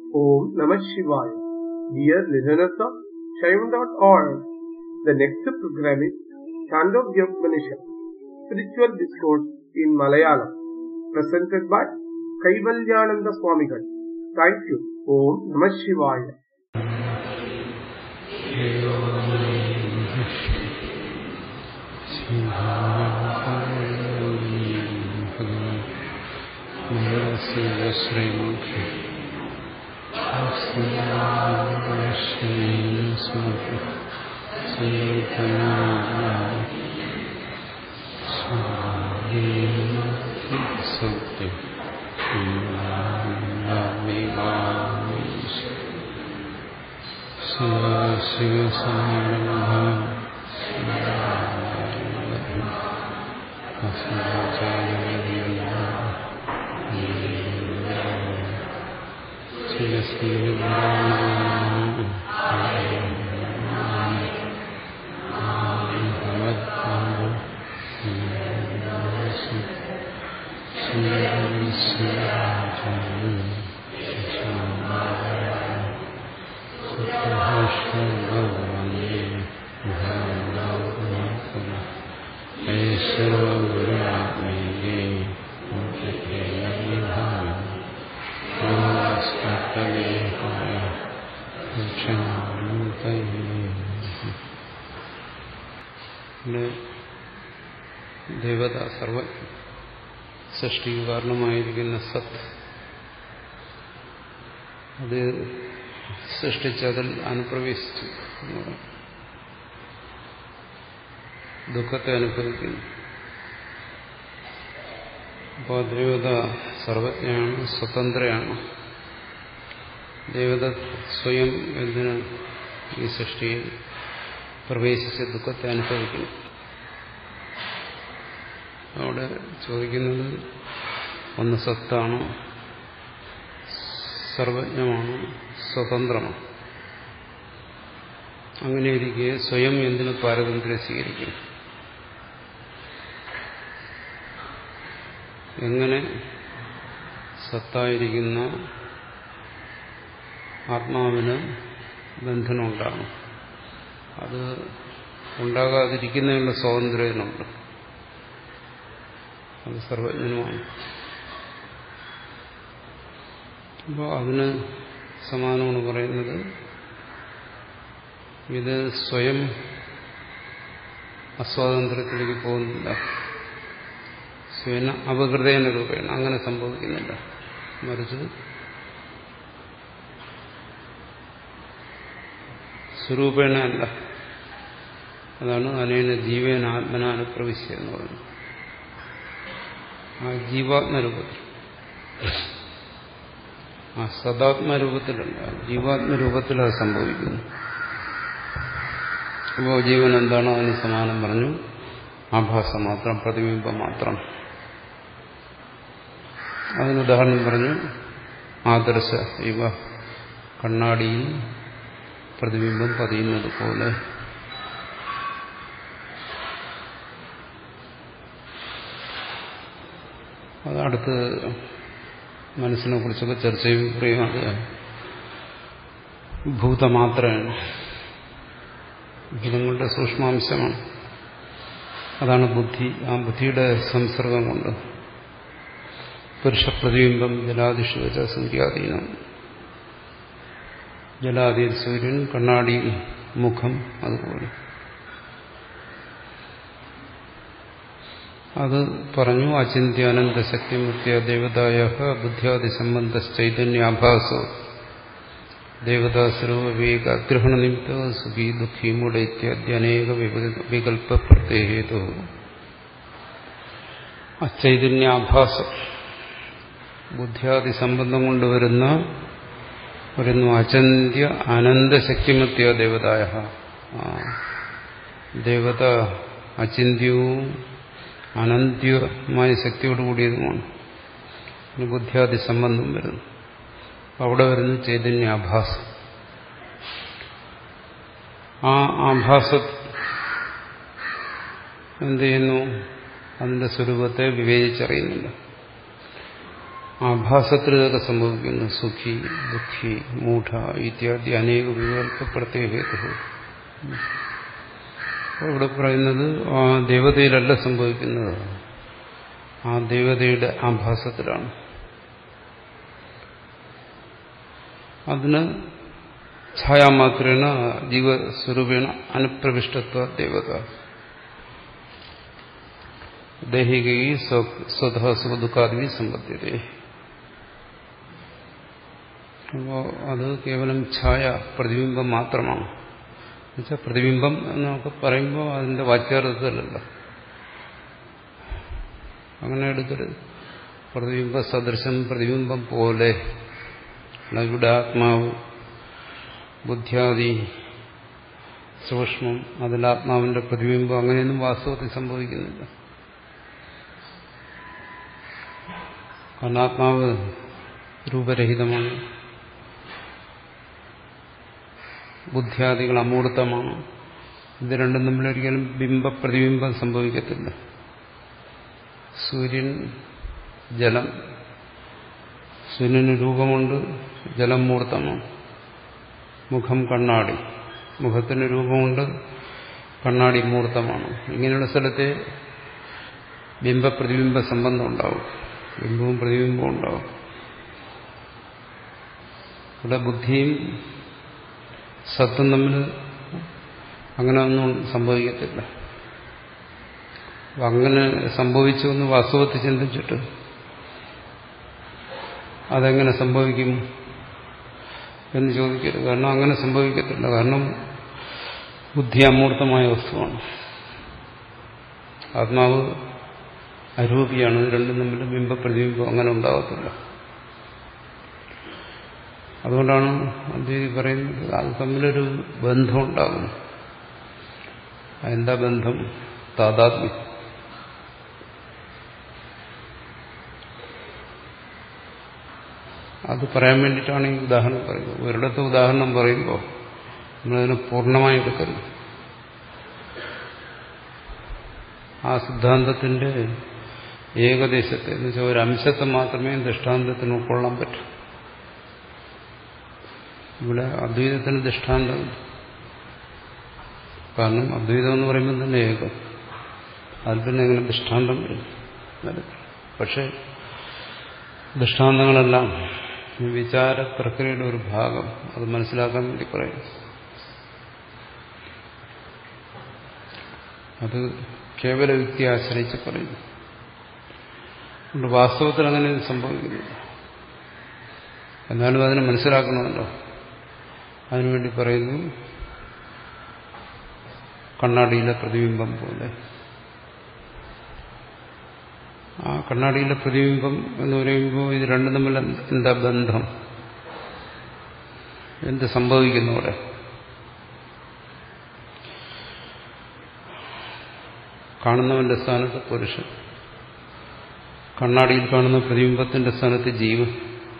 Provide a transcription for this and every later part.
Om Namah Shivaya. Dear listeners of Shaivan.org, the next program is Chandogya Spiritual Discourse in Malayalam, presented by Kaivalyananda Swamigal. Thank you. Om Namah Shivaya. ശ്രീമുഖി സത്യം ദേവത സർവ സൃഷ്ടിക്ക് കാരണമായിരിക്കുന്ന സത്ത് അത് സൃഷ്ടിച്ചതിൽ അനുപ്രവേശിച്ചു ദുഃഖത്തെ അനുഭവിക്കുന്നു അപ്പോൾ ദേവത സർവജ്ഞയാണ് സ്വതന്ത്രയാണ് ദേവത സ്വയം എന്തിന് ഈ സൃഷ്ടിയിൽ പ്രവേശിച്ച് ദുഃഖത്തെ അനുഭവിക്കുന്നു അവിടെ ചോദിക്കുന്നത് ഒന്ന് സത്താണോ സർവജ്ഞമാണോ സ്വതന്ത്രമാണോ അങ്ങനെ ഇരിക്കെ സ്വയം എന്തിന് പാരതന്ത്ര്യം സ്വീകരിക്കും എങ്ങനെ സത്തായിരിക്കുന്ന ആത്മാവിന് ബന്ധനമുണ്ടാകും അത് ഉണ്ടാകാതിരിക്കുന്നതിനുള്ള സ്വാതന്ത്ര്യത്തിനുണ്ട് അത് സർവജ്ഞനുമാണ് അപ്പോൾ അതിന് സമാനമാണ് പറയുന്നത് ഇത് സ്വയം അസ്വാതന്ത്ര്യത്തിലേക്ക് പോകുന്നില്ല സ്വയം അപകൃതേന രൂപേണ അങ്ങനെ സംഭവിക്കുന്നില്ല മറിച്ച് സ്വരൂപേണ അല്ല അതാണ് അനേന ജീവേന ആത്മനാന പ്രവിശ്യ എന്ന് പറയുന്നത് ആ ജീവാത്മരൂപത്തിൽ ആ സദാത്മരൂപത്തിലല്ല ജീവാത്മരൂപത്തിൽ അത് സംഭവിക്കുന്നു അപ്പോൾ ജീവൻ എന്താണോ അതിന് സമാനം പറഞ്ഞു ആഭാസം മാത്രം പ്രതിബിംബം മാത്രം അതിന് ഉദാഹരണം പറഞ്ഞു ആദർശ ഇവ കണ്ണാടിയിൽ പ്രതിബിംബം പതിയുന്നത് പോലെ അത് അടുത്ത് മനസ്സിനെ കുറിച്ചൊക്കെ ചർച്ച ചെയ്യുമ്പോൾ അത് ഭൂതമാത്രയാണ് ഭൂതങ്ങളുടെ സൂക്ഷ്മാംശമാണ് അതാണ് ബുദ്ധി ആ ബുദ്ധിയുടെ സംസർഗം കൊണ്ട് പുരുഷപ്രതിബിംബം ജലാദിഷു വെച്ച സൂര്യാധീനം ജലാദിയിൽ സൂര്യൻ കണ്ണാടിയിൽ മുഖം അതുപോലെ അത് പറഞ്ഞു അചിന്ത്യാനന്ദ ശക്തിമുക്തിയ ദേവതായ ബുദ്ധ്യാദി സംബന്ധ ചൈതന്യാഭാസോ ദേവതാസ്വരൂപവേക അഗ്രഹണ നിമിത്ത സുഖി ദുഃഖി മൂട ഇത്യാദി അനേക വികല്പ പ്രത്യേകേതു അച്ചൈതന്യാഭാസം ബുദ്ധ്യാദി സംബന്ധം കൊണ്ടുവരുന്ന വരുന്നു അചന്ത്യ അനന്തശക്തിമത്യ ദേവതായ ദേവത അചിന്ത്യവും അനന്ത്യമായ ശക്തിയോട് കൂടിയതുമാണ് ബുദ്ധ്യാദി സംബന്ധം വരുന്നു അവിടെ വരുന്നു ചൈതന്യാഭാസം ആ ആഭാസ എന്ത് ചെയ്യുന്നു അതിന്റെ സ്വരൂപത്തെ വിവേചിച്ചറിയുന്നില്ല ആഭാസത്തിൽ ഇതൊക്കെ സംഭവിക്കുന്നു സുഖി ദുഃഖി മൂഢ ഇത്യാദി അനേക വികല്പ പ്രത്യേകഹേതു ഇവിടെ പറയുന്നത് ആ ദേവതയിലല്ല സംഭവിക്കുന്നത് ആ ദേവതയുടെ ആഭാസത്തിലാണ് അതിന് ഛായാമാത്രേണ ജീവസ്വരൂപേണ അനുപ്രവിഷ്ടത്വ ദേവത ദേഹികൈ സ്വതഃ സുഖദുഃഖാദി സമ്പദ്ധ്യത അപ്പോൾ അത് കേവലം ഛായ പ്രതിബിംബം മാത്രമാണ് എന്നുവെച്ചാൽ പ്രതിബിംബം എന്നൊക്കെ പറയുമ്പോൾ അതിന്റെ വാച്യാർത്ഥത്തിലല്ല അങ്ങനെ എടുക്കരുത് പ്രതിബിംബ സദൃശം പ്രതിബിംബം പോലെ ഇവിടെ ആത്മാവ് ബുദ്ധ്യാദി സൂക്ഷ്മം അതിൽ ആത്മാവിന്റെ പ്രതിബിംബം അങ്ങനെയൊന്നും വാസ്തവത്തിൽ സംഭവിക്കുന്നില്ല കാരണം ആത്മാവ് രൂപരഹിതമാണ് ബുദ്ധ്യാദികൾ അമൂർത്തമാണ് ഇത് രണ്ടും തമ്മിലൊരിക്കലും ബിംബ പ്രതിബിംബം സംഭവിക്കത്തില്ല സൂര്യൻ ജലം സൂര്യന് രൂപമുണ്ട് ജലം മൂർത്തമാണ് മുഖം കണ്ണാടി മുഖത്തിന് രൂപമുണ്ട് കണ്ണാടി മൂർത്തമാണ് ഇങ്ങനെയുള്ള സ്ഥലത്തെ ബിംബ പ്രതിബിംബ സംബന്ധം ഉണ്ടാവും ബിംബവും പ്രതിബിംബവും ഉണ്ടാവും ഇവിടെ ബുദ്ധിയും സത്തും തമ്മിൽ അങ്ങനെ ഒന്നും സംഭവിക്കത്തില്ല അങ്ങനെ സംഭവിച്ചു എന്ന് വാസ്തവത്തിൽ ചിന്തിച്ചിട്ട് അതെങ്ങനെ സംഭവിക്കും എന്ന് ചോദിക്കരുത് കാരണം അങ്ങനെ സംഭവിക്കത്തില്ല കാരണം ബുദ്ധി അമൂർത്തമായ വസ്തുവാണ് ആത്മാവ് അരൂപിയാണ് ഇത് രണ്ടും തമ്മിൽ ബിംബ പ്രതിബിംബം അങ്ങനെ ഉണ്ടാകത്തില്ല അതുകൊണ്ടാണ് അദ്വൈതി പറയുന്നത് അത് തമ്മിലൊരു ബന്ധം ഉണ്ടാകും എന്താ ബന്ധം താതാത്മ്യം അത് പറയാൻ വേണ്ടിയിട്ടാണ് ഈ ഉദാഹരണം പറയുന്നത് ഒരിടത്ത് ഉദാഹരണം പറയുമ്പോൾ നമ്മളതിനെ പൂർണ്ണമായി എടുക്കരുത് ആ സിദ്ധാന്തത്തിന്റെ ഏകദേശത്തെ എന്ന് വെച്ചാൽ ഒരു അംശത്തെ മാത്രമേ ദൃഷ്ടാന്തത്തിന് ഉൾക്കൊള്ളാൻ പറ്റൂ ഇവിടെ അദ്വൈതത്തിന് ദൃഷ്ടാന്തം കാരണം അദ്വൈതം എന്ന് പറയുമ്പോൾ തന്നെ ഏകം അതിൽ പിന്നെ എങ്ങനെ ദൃഷ്ടാന്തം വരും പക്ഷെ ദൃഷ്ടാന്തങ്ങളെല്ലാം ഈ വിചാര പ്രക്രിയയുടെ ഒരു ഭാഗം അത് മനസ്സിലാക്കാൻ വേണ്ടി പറയും അത് കേവല യുക്തി ആശ്രയിച്ച് പറയുന്നു അതുകൊണ്ട് വാസ്തവത്തിൽ അങ്ങനെ സംഭവിക്കുന്നില്ല എന്നാലും അതിനെ മനസ്സിലാക്കണമല്ലോ അതിനുവേണ്ടി പറയുന്നു കണ്ണാടിയിലെ പ്രതിബിംബം പോലെ ആ കണ്ണാടിയിലെ പ്രതിബിംബം എന്ന് പറയുമ്പോൾ ഇത് രണ്ടും തമ്മിൽ എന്താ ബന്ധം എന്ത് സംഭവിക്കുന്നു അവിടെ കാണുന്നവന്റെ സ്ഥാനത്ത് പുരുഷൻ കണ്ണാടിയിൽ കാണുന്ന പ്രതിബിംബത്തിന്റെ സ്ഥാനത്ത് ജീവൻ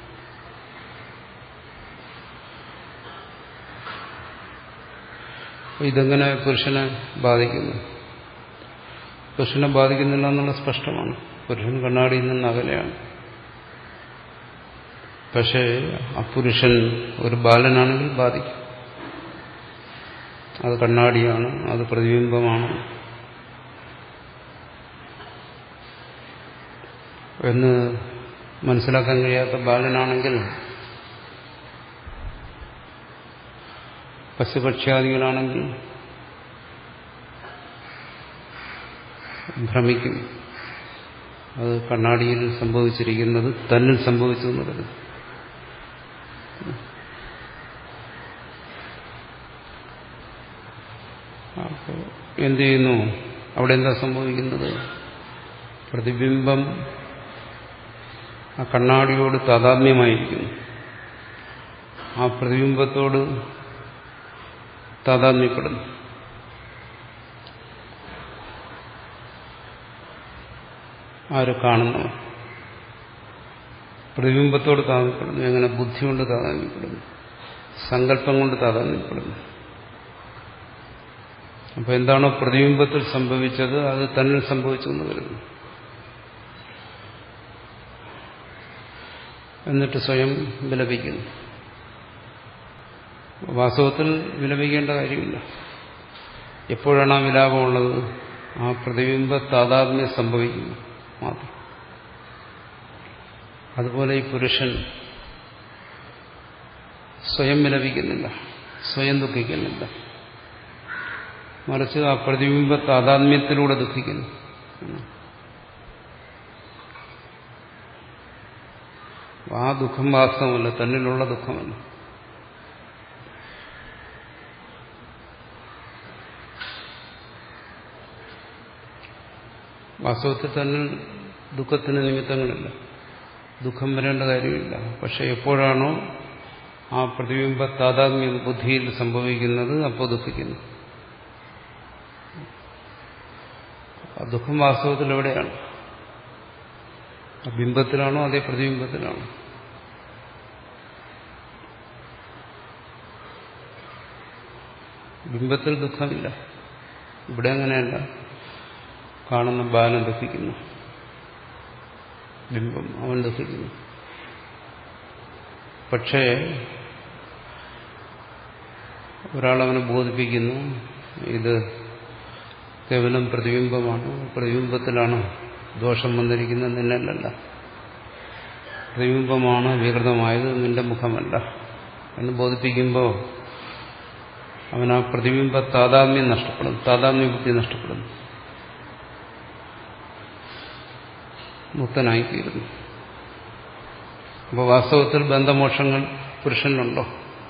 ഇതെങ്ങനെ പുരുഷനെ ബാധിക്കുന്നു പുരുഷനെ ബാധിക്കുന്നില്ല എന്നുള്ള സ്പഷ്ടമാണ് പുരുഷൻ കണ്ണാടിയിൽ നിന്ന് അകലെയാണ് പക്ഷേ ആ പുരുഷൻ ഒരു ബാലനാണെങ്കിൽ ബാധിക്കും അത് കണ്ണാടിയാണ് അത് പ്രതിബിംബമാണ് എന്ന് മനസ്സിലാക്കാൻ കഴിയാത്ത ബാലനാണെങ്കിൽ പശുപക്ഷ്യാദികളാണെങ്കിൽ ഭ്രമിക്കും അത് കണ്ണാടിയിൽ സംഭവിച്ചിരിക്കുന്നത് തന്നിൽ സംഭവിച്ചു എന്ന് കരുതും അപ്പോൾ എന്ത് ചെയ്യുന്നു അവിടെ എന്താ സംഭവിക്കുന്നത് പ്രതിബിംബം ആ കണ്ണാടിയോട് താതാത്മ്യമായിരിക്കുന്നു ആ പ്രതിബിംബത്തോട് താതാത്മ്യപ്പെടുന്നു ആര് കാണുന്നവർ പ്രതിബിംബത്തോട് താതാത്മ്യപ്പെടുന്നു എങ്ങനെ ബുദ്ധി കൊണ്ട് താതാത്മ്യപ്പെടുന്നു സങ്കല്പം കൊണ്ട് താതാത്മ്യപ്പെടുന്നു അപ്പൊ എന്താണോ പ്രതിബിംബത്തിൽ സംഭവിച്ചത് അത് തന്നിൽ സംഭവിച്ചു എന്ന് കരുതുന്നു എന്നിട്ട് സ്വയം വിലപിക്കുന്നു വാസ്തവത്തിൽ വിലപിക്കേണ്ട കാര്യമില്ല എപ്പോഴാണ് ആ വിലാപമുള്ളത് ആ പ്രതിബിംബ താതാത്മ്യം സംഭവിക്കുന്നു മാത്രം അതുപോലെ ഈ പുരുഷൻ സ്വയം വിലപിക്കുന്നില്ല സ്വയം ദുഃഖിക്കുന്നില്ല മറിച്ച് ആ പ്രതിബിംബ താതാത്മ്യത്തിലൂടെ ദുഃഖിക്കുന്നു ആ ദുഃഖം വാസ്തവമല്ല തന്നിലുള്ള ദുഃഖമല്ല വാസ്തവത്തിൽ തന്നെ ദുഃഖത്തിന് നിമിത്തങ്ങളില്ല ദുഃഖം വരേണ്ട കാര്യമില്ല പക്ഷെ എപ്പോഴാണോ ആ പ്രതിബിംബ താതാത്മ്യം ബുദ്ധിയിൽ സംഭവിക്കുന്നത് അപ്പോൾ ദുഃഖിക്കുന്നു ആ ദുഃഖം വാസ്തവത്തിൽ എവിടെയാണ് ആ ബിംബത്തിലാണോ അതേ പ്രതിബിംബത്തിലാണോ ബിംബത്തിൽ ദുഃഖമില്ല ഇവിടെ അങ്ങനെയല്ല കാണുന്ന ബാലൻ ദുഃഖിക്കുന്നു ബിംബം അവൻ ദുഃഖിക്കുന്നു പക്ഷേ ഒരാളവനെ ബോധിപ്പിക്കുന്നു ഇത് കേവലം പ്രതിബിംബമാണ് പ്രതിബിംബത്തിലാണ് ദോഷം വന്നിരിക്കുന്നത് നിന്നല്ല പ്രതിബിംബമാണ് വികൃതമായത് നിന്റെ മുഖമല്ല എന്ന് ബോധിപ്പിക്കുമ്പോൾ അവൻ ആ പ്രതിബിംബ താതാത്മ്യം നഷ്ടപ്പെടും താതാത്മ്യ ബുദ്ധി നഷ്ടപ്പെടുന്നു മുക്തനായിത്തീരുന്നു അപ്പോൾ വാസ്തവത്തിൽ ബന്ധമോക്ഷങ്ങൾ പുരുഷനിലുണ്ടോ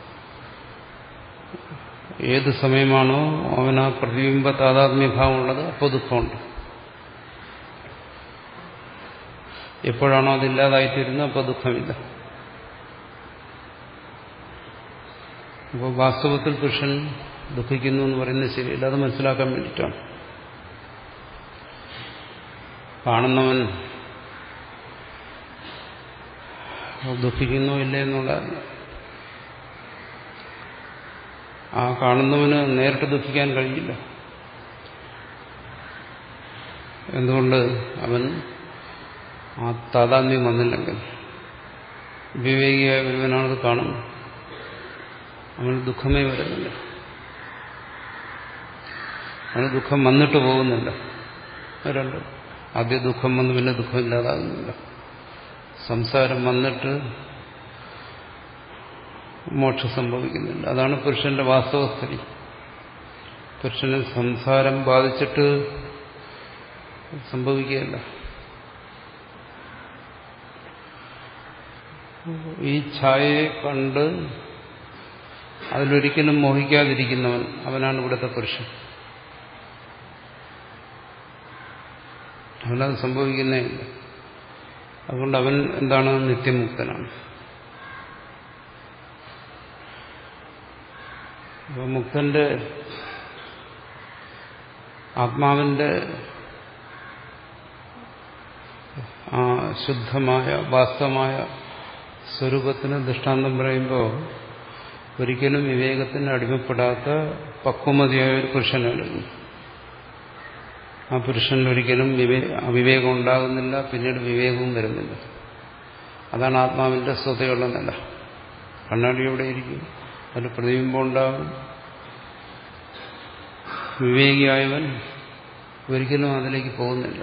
ഏത് സമയമാണോ അവൻ ആ പ്രതിബിംബ താതാത്മ്യഭാവമുള്ളത് അപ്പോൾ ദുഃഖമുണ്ട് എപ്പോഴാണോ അതില്ലാതായിത്തീരുന്നത് അപ്പോൾ ദുഃഖമില്ല അപ്പോൾ വാസ്തവത്തിൽ പുരുഷൻ ദുഃഖിക്കുന്നു എന്ന് പറയുന്നത് ശരിയല്ല അത് മനസ്സിലാക്കാൻ വേണ്ടിയിട്ടാണ് കാണുന്നവൻ ദുഃഖിക്കുന്നോ ഇല്ലേ എന്നുള്ളതല്ല ആ കാണുന്നവന് നേരിട്ട് ദുഃഖിക്കാൻ കഴിയില്ല എന്തുകൊണ്ട് അവൻ ആ താതാത്മ്യം വന്നില്ലെങ്കിൽ വിവേകിയായ ഒരുവനാണത് കാണുന്നത് അവന് ദുഃഖമേ വരുന്നില്ല അവന് ദുഃഖം വന്നിട്ട് പോകുന്നില്ല രണ്ട് ആദ്യം ദുഃഖം വന്ന് പിന്നെ ദുഃഖമില്ലാതാകുന്നില്ല സംസാരം വന്നിട്ട് മോക്ഷം സംഭവിക്കുന്നില്ല അതാണ് പുരുഷന്റെ വാസ്തവസ്ഥിതി പുരുഷന് സംസാരം ബാധിച്ചിട്ട് സംഭവിക്കുകയല്ല ഈ ഛായയെ കണ്ട് അതിലൊരിക്കലും മോഹിക്കാതിരിക്കുന്നവൻ അവനാണ് ഇവിടുത്തെ പുരുഷൻ അവനത് സംഭവിക്കുന്നേ ഇല്ല അതുകൊണ്ട് അവൻ എന്താണ് നിത്യമുക്തനാണ് അപ്പൊ മുക്തന്റെ ആത്മാവിന്റെ ആ ശുദ്ധമായ വാസ്തവമായ സ്വരൂപത്തിന് ദൃഷ്ടാന്തം പറയുമ്പോൾ ഒരിക്കലും വിവേകത്തിന് അടിമപ്പെടാത്ത പക്വമതിയായ ഒരു പുരുഷനായിരുന്നു ആ പുരുഷനിൽ ഒരിക്കലും അവിവേകം ഉണ്ടാകുന്നില്ല പിന്നീട് വിവേകവും വരുന്നില്ല അതാണ് ആത്മാവിന്റെ സ്വതയുള്ള നില കണ്ണാടി എവിടെ ഇരിക്കും അതിൽ പ്രതിബിംബം ഉണ്ടാകും വിവേകിയായവൻ ഒരിക്കലും അതിലേക്ക് പോകുന്നില്ല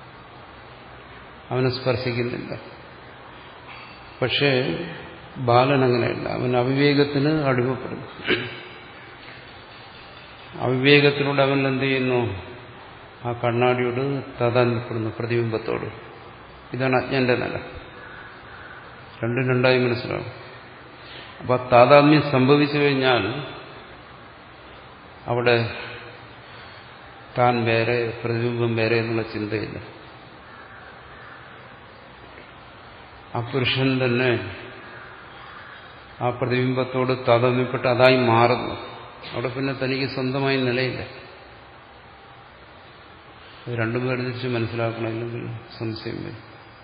അവനെ സ്പർശിക്കുന്നില്ല പക്ഷേ ബാലൻ അങ്ങനെയല്ല അവൻ അവിവേകത്തിന് അടിമപ്പെടുന്നു അവിവേകത്തിലൂടെ അവൻ എന്ത് ചെയ്യുന്നു ആ കണ്ണാടിയോട് താതാന്യപ്പെടുന്നു പ്രതിബിംബത്തോട് ഇതാണ് അജ്ഞന്റെ നില രണ്ടും രണ്ടായി മനസ്സിലാവും അപ്പൊ താതാത്മ്യം സംഭവിച്ചു കഴിഞ്ഞാൽ അവിടെ താൻ വേറെ പ്രതിബിംബം വേറെ എന്നുള്ള ചിന്തയില്ല ആ പുരുഷൻ തന്നെ ആ പ്രതിബിംബത്തോട് താതാത്മ്യപ്പെട്ട് അതായി മാറുന്നു അവിടെ പിന്നെ തനിക്ക് സ്വന്തമായി നിലയില്ല രണ്ടും വേർതിരിച്ച് മനസ്സിലാക്കണമെങ്കിൽ സംശയം വരും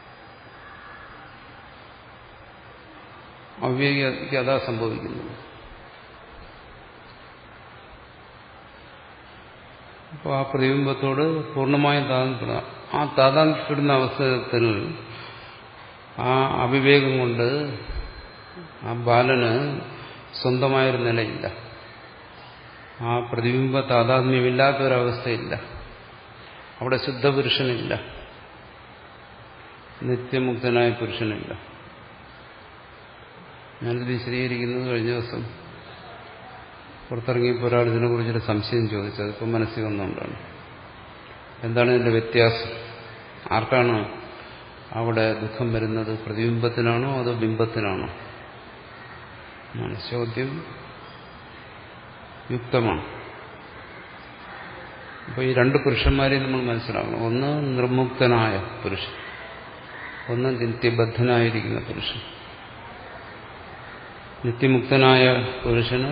അവിവേകിക്ക് അതാ സംഭവിക്കുന്നത് അപ്പോൾ ആ പ്രതിബിംബത്തോട് പൂർണ്ണമായും താതാന്യപ്പെടുന്ന ആ താതാന്യപ്പെടുന്ന അവസരത്തിൽ ആ അവിവേകം കൊണ്ട് ആ ബാലന് സ്വന്തമായൊരു നിലയില്ല ആ പ്രതിബിംബ താതാത്മ്യമില്ലാത്ത ഒരവസ്ഥയില്ല അവിടെ ശുദ്ധപുരുഷനില്ല നിത്യമുക്തനായ പുരുഷനില്ല ഞാനിത് വിശദീകരിക്കുന്നത് കഴിഞ്ഞ ദിവസം പുറത്തിറങ്ങിയപ്പോൾ ഒരാൾ ഇതിനെക്കുറിച്ചൊരു സംശയം ചോദിച്ചത് ഇപ്പം മനസ്സിൽ വന്നുകൊണ്ടാണ് എന്താണ് ഇതിന്റെ വ്യത്യാസം ആർക്കാണ് അവിടെ ദുഃഖം വരുന്നത് പ്രതിബിംബത്തിനാണോ അതോ ബിംബത്തിനാണോ എന്നാണ് ചോദ്യം യുക്തമാണ് അപ്പോൾ ഈ രണ്ട് പുരുഷന്മാരെയും നമ്മൾ മനസ്സിലാക്കണം ഒന്ന് നിർമുക്തനായ പുരുഷൻ ഒന്ന് നിത്യബദ്ധനായിരിക്കുന്ന പുരുഷൻ നിത്യമുക്തനായ പുരുഷന്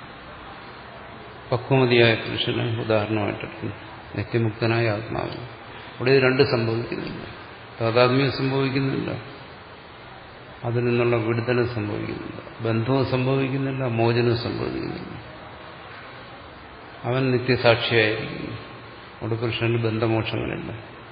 പക്വമതിയായ പുരുഷന് ഉദാഹരണമായിട്ടെടുക്കുന്നു നിത്യമുക്തനായ ആത്മാവിന് അവിടെ ഇത് രണ്ട് സംഭവിക്കുന്നില്ല താതാത്മ്യം സംഭവിക്കുന്നില്ല അതിൽ നിന്നുള്ള വിടുതലും സംഭവിക്കുന്നില്ല ബന്ധവും സംഭവിക്കുന്നില്ല മോചനവും സംഭവിക്കുന്നില്ല അവൻ നിത്യസാക്ഷിയായിരിക്കുന്നു അവിടെ പുരുഷന് ബന്ധമോക്ഷങ്ങളില്ല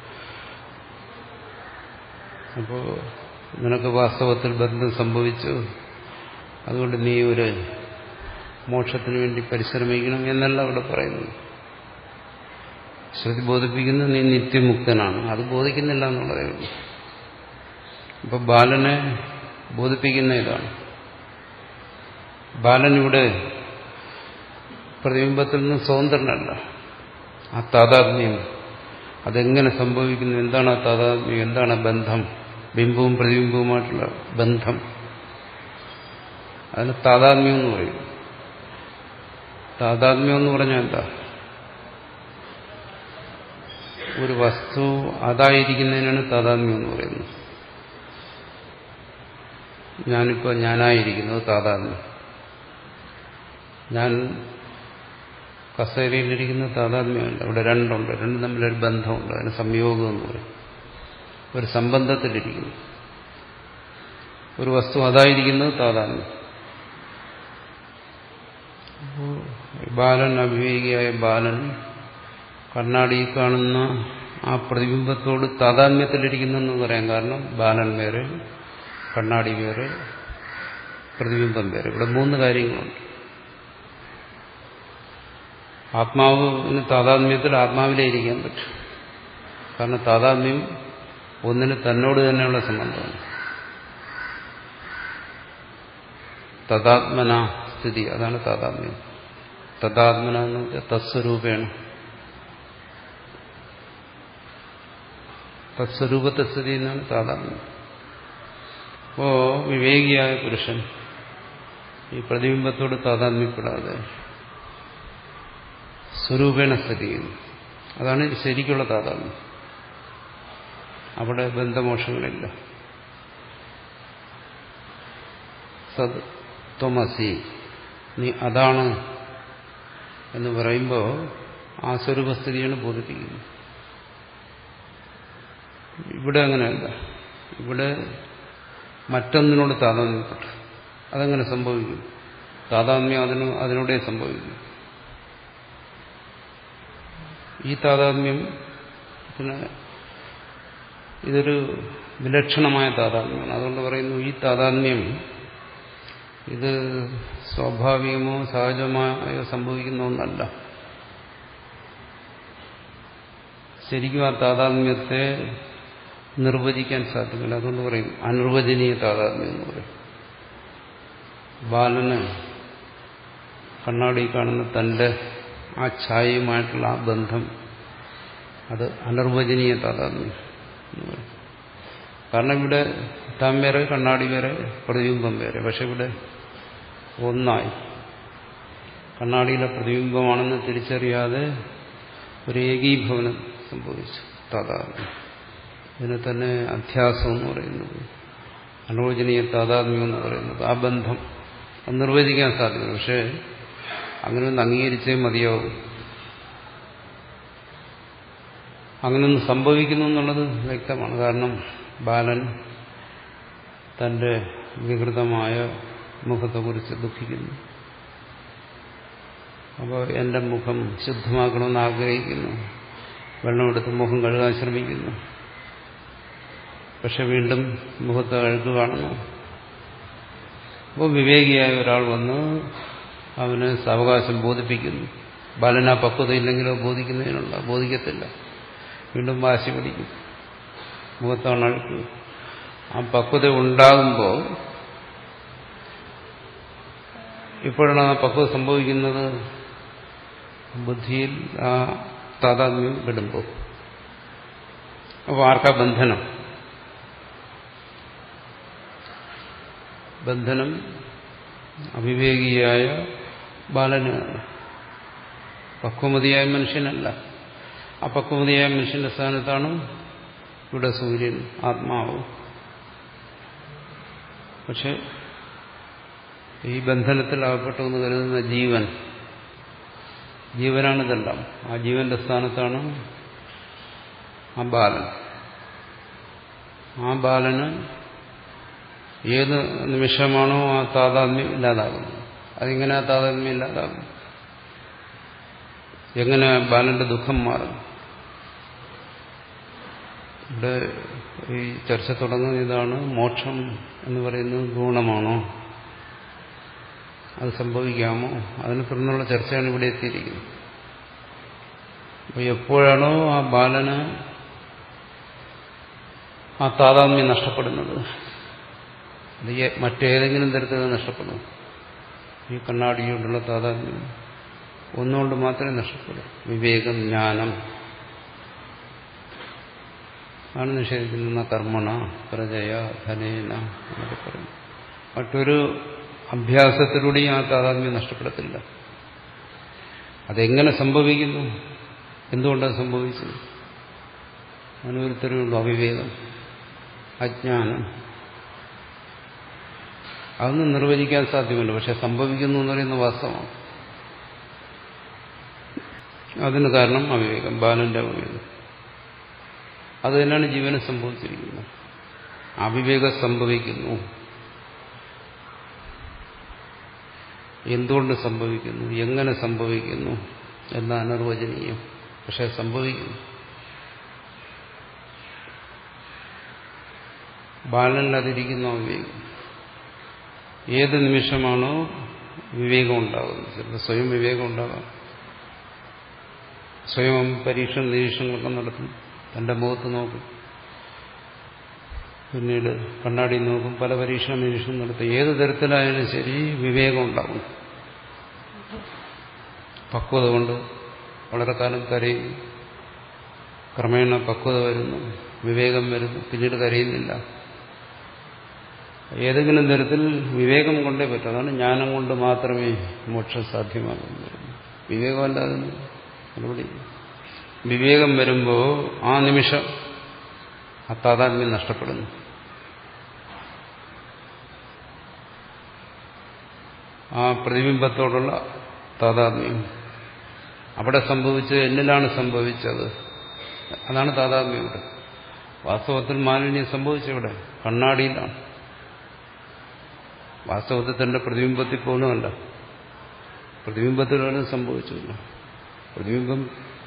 അപ്പോ നിനക്ക് വാസ്തവത്തിൽ ബന്ധം സംഭവിച്ചു അതുകൊണ്ട് നീ ഒരു മോക്ഷത്തിന് വേണ്ടി പരിശ്രമിക്കണം എന്നല്ല അവിടെ പറയുന്നത് ശ്രുതി ബോധിപ്പിക്കുന്നത് നീ നിത്യമുക്തനാണ് അത് ബോധിക്കുന്നില്ല എന്നുള്ളതേ ഉള്ളൂ ഇപ്പൊ ബാലനെ ബോധിപ്പിക്കുന്ന ഇതാണ് ബാലൻ ഇവിടെ പ്രതിബിംബത്തിൽ നിന്ന് സ്വതന്ത്രനല്ല ആ താതാത്മ്യം അതെങ്ങനെ സംഭവിക്കുന്നു എന്താണ് ആ താതാത്മ്യം എന്താണ് ബന്ധം ബിംബവും പ്രതിബിംബവുമായിട്ടുള്ള ബന്ധം അതിന് താതാത്മ്യം എന്ന് പറയും താതാത്മ്യം എന്ന് പറഞ്ഞാൽ എന്താ ഒരു വസ്തു അതായിരിക്കുന്നതിനാണ് താതാത്മ്യം എന്ന് പറയുന്നത് ഞാനിപ്പോൾ ഞാനായിരിക്കുന്നത് താതാത്മ്യം ഞാൻ കസേരയിലിരിക്കുന്ന താതാത്മ്യമല്ല ഇവിടെ രണ്ടുണ്ട് രണ്ടും തമ്മിലൊരു ബന്ധമുണ്ട് അതിന് സംയോഗം എന്ന് പറയും ഒരു സംബന്ധത്തിലിരിക്കുന്നു ഒരു വസ്തു അതായിരിക്കുന്നത് താതാത്മ്യം ബാലൻ അവിവേകിയായ ബാലൻ കണ്ണാടിയിൽ കാണുന്ന ആ പ്രതിബിംബത്തോട് താതാത്മ്യത്തിലിരിക്കുന്നെന്ന് പറയാം കാരണം ബാലൻ വേറെ കണ്ണാടി വേറെ പ്രതിബിംബം വേറെ ഇവിടെ മൂന്ന് കാര്യങ്ങളുണ്ട് ആത്മാവിന് താതാത്മ്യത്തിൽ ആത്മാവിലേ ഇരിക്കാൻ പറ്റും കാരണം താതാത്മ്യം ഒന്നിന് തന്നോട് തന്നെയുള്ള സംബന്ധമാണ് തഥാത്മന സ്ഥിതി അതാണ് താതാത്മ്യം തഥാത്മന എന്ന് വെച്ചാൽ തസ്വരൂപേണ തത്സ്വരൂപത്തെ സ്ഥിതി ചെയ്യുന്നതാണ് താതാത്മ്യം അപ്പോ വിവേകിയായ പുരുഷൻ ഈ പ്രതിബിംബത്തോട് താതാത്മ്യപ്പെടാതെ സ്വരൂപേണ സ്ഥിതി ചെയ്യുന്നു അതാണ് ശരിക്കുള്ള താതാത്മ്യം അവിടെ ബന്ധമോഷങ്ങളില്ല സത് ത്വമസി നീ അതാണ് എന്ന് പറയുമ്പോൾ ആ സ്വരൂപസ്ഥിതിയാണ് ബോധിപ്പിക്കുന്നത് ഇവിടെ അങ്ങനെയല്ല ഇവിടെ മറ്റൊന്നിനോട് താതാത്മ്യപ്പെട്ടു അതെങ്ങനെ സംഭവിക്കും താതാത്മ്യം അതിന് അതിനോടെ സംഭവിക്കും ഈ താതാത്മ്യം പിന്നെ ഇതൊരു വിലക്ഷണമായ താതാത്മ്യമാണ് അതുകൊണ്ട് പറയുന്നു ഈ താതാത്മ്യം ഇത് സ്വാഭാവികമോ സഹജമായോ സംഭവിക്കുന്ന ഒന്നല്ല ശരിക്കും ആ താതാത്മ്യത്തെ നിർവചിക്കാൻ സാധ്യമല്ല അതുകൊണ്ട് പറയും അനിർവചനീയ താതാത്മ്യം എന്ന് പറയും ബാലന് കണ്ണാടി കാണുന്ന തന്റെ ആ ഛായയുമായിട്ടുള്ള ആ ബന്ധം അത് അനിർവചനീയ താതാത്മ്യം എന്ന് പറയും കാരണം ഇവിടെ താൻ വേറെ കണ്ണാടി വേറെ പ്രതിബിംബം വേറെ പക്ഷെ ഇവിടെ ഒന്നായി കണ്ണാടിയിലെ പ്രതിബിംബമാണെന്ന് തിരിച്ചറിയാതെ ഒരു ഏകീഭവനം സംഭവിച്ചു താതാത്മ്യം ഇതിനെ തന്നെ അധ്യാസം എന്ന് പറയുന്നത് അനോചനീയ താതാത്മ്യം എന്ന് പറയുന്നത് ആ ബന്ധം അത് നിർവചിക്കാൻ സാധ്യത പക്ഷേ അങ്ങനെ ഒന്ന് അംഗീകരിച്ചേ മതിയാവും അങ്ങനൊന്ന് സംഭവിക്കുന്നു എന്നുള്ളത് വ്യക്തമാണ് കാരണം ബാലൻ തന്റെ വികൃതമായ മുഖത്തെക്കുറിച്ച് ദുഃഖിക്കുന്നു അപ്പോൾ എൻ്റെ മുഖം ശുദ്ധമാക്കണമെന്ന് ആഗ്രഹിക്കുന്നു വെള്ളമെടുത്ത് മുഖം കഴുകാൻ ശ്രമിക്കുന്നു പക്ഷെ വീണ്ടും മുഖത്ത് അഴുക്ക് കാണുന്നു അപ്പോൾ വിവേകിയായ ഒരാൾ വന്ന് അവന് സാവകാശം ബോധിപ്പിക്കുന്നു ബാലന പക്വതയില്ലെങ്കിലോ ബോധിക്കുന്നതിനുള്ള ബോധിക്കത്തില്ല വീണ്ടും വാശി പിടിക്കും മുഖത്താണ് അഴുക്ക് ആ പക്വത ഉണ്ടാകുമ്പോൾ ഇപ്പോഴാണ് ആ പക്വത സംഭവിക്കുന്നത് ബുദ്ധിയിൽ ആ താതാത്മ്യം വിടുമ്പോൾ അപ്പോൾ ആർക്കാ ബന്ധനം ബന്ധനം അവിവേകിയായ ബാലനാണ് പക്വമതിയായ മനുഷ്യനല്ല ആ പക്വമതിയായ മനുഷ്യന്റെ സ്ഥാനത്താണ് ഇവിടെ സൂര്യൻ ആത്മാവ് പക്ഷെ ഈ ബന്ധനത്തിൽ അകപ്പെട്ടു എന്ന് കരുതുന്ന ജീവൻ ജീവനാണിതെല്ലാം ആ ജീവന്റെ സ്ഥാനത്താണ് ആ ബാലൻ ആ ബാലന് ഏത് നിമിഷമാണോ ആ താതാത്മ്യം ഇല്ലാതാകുന്നത് അതിങ്ങനെ ആ താതാത്മ്യം ഇല്ലാതാകും എങ്ങനെ ബാലന്റെ ദുഃഖം മാറും ഇവിടെ ഈ ചർച്ച തുടങ്ങുന്ന ഇതാണ് മോക്ഷം എന്ന് പറയുന്നത് ഗുണമാണോ അത് സംഭവിക്കാമോ അതിനെ തുടർന്നുള്ള ചർച്ചയാണ് ഇവിടെ എത്തിയിരിക്കുന്നത് അപ്പോൾ എപ്പോഴാണോ ആ ബാലന് ആ താതാത്മ്യം നഷ്ടപ്പെടുന്നത് അത് മറ്റേതെങ്കിലും തരത്തിൽ നഷ്ടപ്പെടും ഈ കണ്ണാടിയോടുള്ള താതാത്മ്യം ഒന്നുകൊണ്ട് മാത്രമേ നഷ്ടപ്പെടൂ വിവേകം ജ്ഞാനം ആണ് നിഷേധിക്കുന്ന കർമ്മണ പ്രജയ ധനേന എന്നൊക്കെ പറയും മറ്റൊരു അഭ്യാസത്തിലൂടെയും ആ താതാത്മ്യം നഷ്ടപ്പെടത്തില്ല അതെങ്ങനെ സംഭവിക്കുന്നു എന്തുകൊണ്ടത് സംഭവിച്ചത് അതിനൊരുത്തരുള്ളൂ അവിവേകം അജ്ഞാനം അതൊന്നും നിർവചിക്കാൻ സാധ്യമല്ല പക്ഷെ സംഭവിക്കുന്നു എന്ന് പറയുന്ന വാസ്തവമാണ് അതിന് കാരണം അവിവേകം ബാലന്റെ അവിവേകം അത് തന്നെയാണ് ജീവന് സംഭവിച്ചിരിക്കുന്നത് അവിവേകം സംഭവിക്കുന്നു എന്തുകൊണ്ട് സംഭവിക്കുന്നു എങ്ങനെ സംഭവിക്കുന്നു എന്ന അനിർവചനീയം പക്ഷെ സംഭവിക്കുന്നു ബാലനിലതിരിക്കുന്ന വിവേകം ഏത് നിമിഷമാണോ വിവേകം ഉണ്ടാകുന്നത് ചിലപ്പോൾ സ്വയം വിവേകം ഉണ്ടാകാം സ്വയം പരീക്ഷ നിരീക്ഷണങ്ങളൊക്കെ നടത്തും തന്റെ മുഖത്ത് നോക്കും പിന്നീട് കണ്ണാടി നോക്കും പല പരീക്ഷണ നിരീക്ഷണം നടത്തും ഏത് തരത്തിലായാലും ശരി വിവേകം ഉണ്ടാകും പക്വത കൊണ്ട് വളരെ കാലം കരയും ക്രമേണ പക്വത വരുന്നു വിവേകം വരുന്നു പിന്നീട് കരയുന്നില്ല ഏതെങ്കിലും തരത്തിൽ വിവേകം കൊണ്ടേ പറ്റും അതാണ് ജ്ഞാനം കൊണ്ട് മാത്രമേ മോക്ഷം സാധ്യമാകുന്നു വിവേകമല്ലാതെ മറുപടി വിവേകം വരുമ്പോൾ ആ നിമിഷം ആ താതാത്മ്യം നഷ്ടപ്പെടുന്നു ആ പ്രതിബിംബത്തോടുള്ള താതാത്മ്യം അവിടെ സംഭവിച്ചത് എന്നിലാണ് സംഭവിച്ചത് അതാണ് താതാത്മ്യം ഇവിടെ വാസ്തവത്തിൽ മാലിന്യം സംഭവിച്ചവിടെ കണ്ണാടിയിലാണ് വാസ്തവത്തിൽ തന്റെ പ്രതിബിംബത്തിൽ പോലുമല്ല പ്രതിബിംബത്തിലാണ് സംഭവിച്ചില്ല പ്രതിബിംബം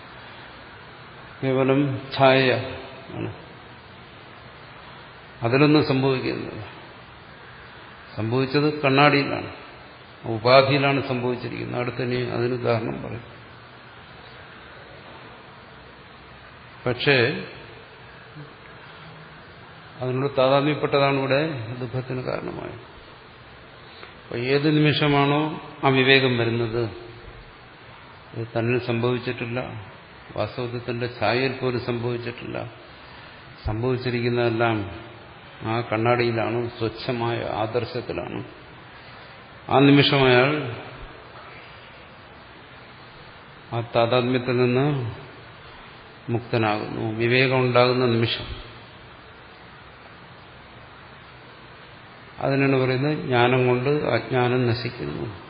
കേവലം ഛായ ആണ് അതിലൊന്നും സംഭവിക്കുന്നില്ല സംഭവിച്ചത് കണ്ണാടിയിലാണ് ഉപാധിയിലാണ് സംഭവിച്ചിരിക്കുന്നത് അടുത്തന്നെ അതിന് ഉദാഹരണം പറയും പക്ഷേ അതിനോട് താതാത്മ്യപ്പെട്ടതാണ് ഇവിടെ ദുഃഖത്തിന് കാരണമായത് അപ്പോൾ ഏത് നിമിഷമാണോ ആ വിവേകം വരുന്നത് ഇത് തന്നിൽ സംഭവിച്ചിട്ടില്ല വാസ്തവത്തിൽ തന്റെ ഛായയിൽ പോലും സംഭവിച്ചിട്ടില്ല സംഭവിച്ചിരിക്കുന്നതെല്ലാം ആ കണ്ണാടിയിലാണ് സ്വച്ഛമായ ആദർശത്തിലാണ് ആ നിമിഷം അയാൾ ആ താതാത്മ്യത്തിൽ നിന്ന് മുക്തനാകുന്നു വിവേകം ഉണ്ടാകുന്ന നിമിഷം അതിനാണ് പറയുന്നത് ജ്ഞാനം കൊണ്ട് അജ്ഞാനം നശിക്കുന്നു